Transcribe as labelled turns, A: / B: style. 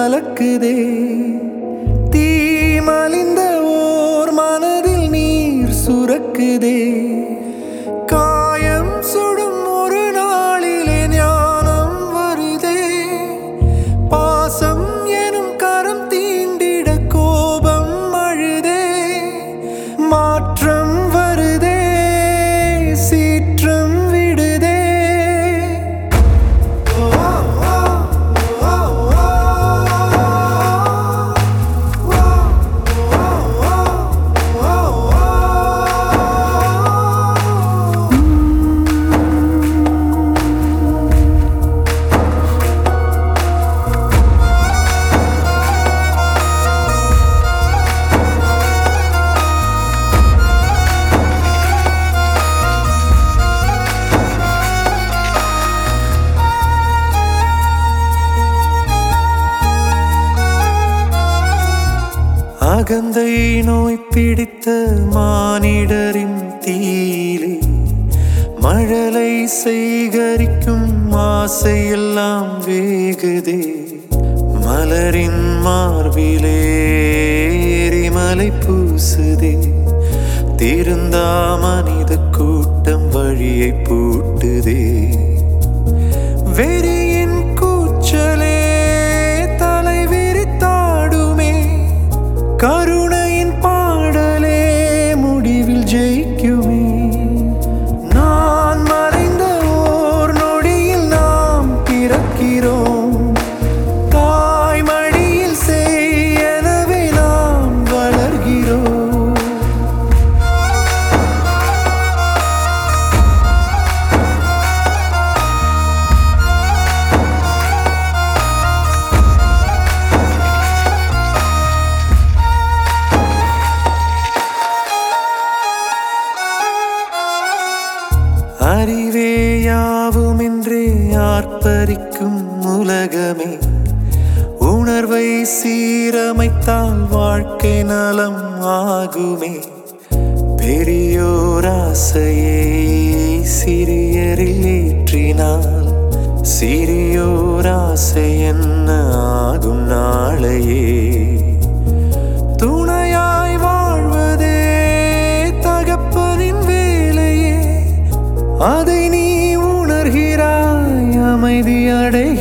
A: கலக்குதே தீமலிந்த ஓர் மனதில் நீர் சுரக்குதே காயம் சுடும் ஒரு நாளிலே ஞானம் வருதே பாசம் எனும் கரம் தீண்டிட கோபம் அழுதே மாற்றம் வருதே சீற்றம் விடுதே ஓ, ஓ, ஓ, ஓ, ஓ, ஓ, ஓ. அகந்தை நோய் பிடித்த மானிடரின் தீயிலே மழலை சேகரிக்கும் ஆசையெல்லாம் வேகுதே மலரின் மார்பிலே எரிமலை பூசுதே திருந்தா மனித கூட்டம் வழியை பூட்டுதே வெறியின் கூச்சலே தலை விரித்தாடுமே கருணையின் பாடலே முடிவில் ஜெயிக்குமே நான் மறைந்த ஓர் நொடியில் நாம் பிறக்கிறோம் தாய் மடியில் செய்யனவே நாம் வளர்கிறோம் அறிவே யாவுமென்றே ஆர்ப்பரிக்கும் உலகமே உணர்வை சீரமைத்தால் வாழ்க்கை நலம் ஆகுமே பெரியோர் ஆசையை சிறியரில் ஏற்றினால் சிறியோர் ஆசை என்ன ஆகும் நாளையே துணையாய் வாழ்வதே தகப்பனின் வேலையே அதை நீ உணர்கிறாய் அமைதி அடை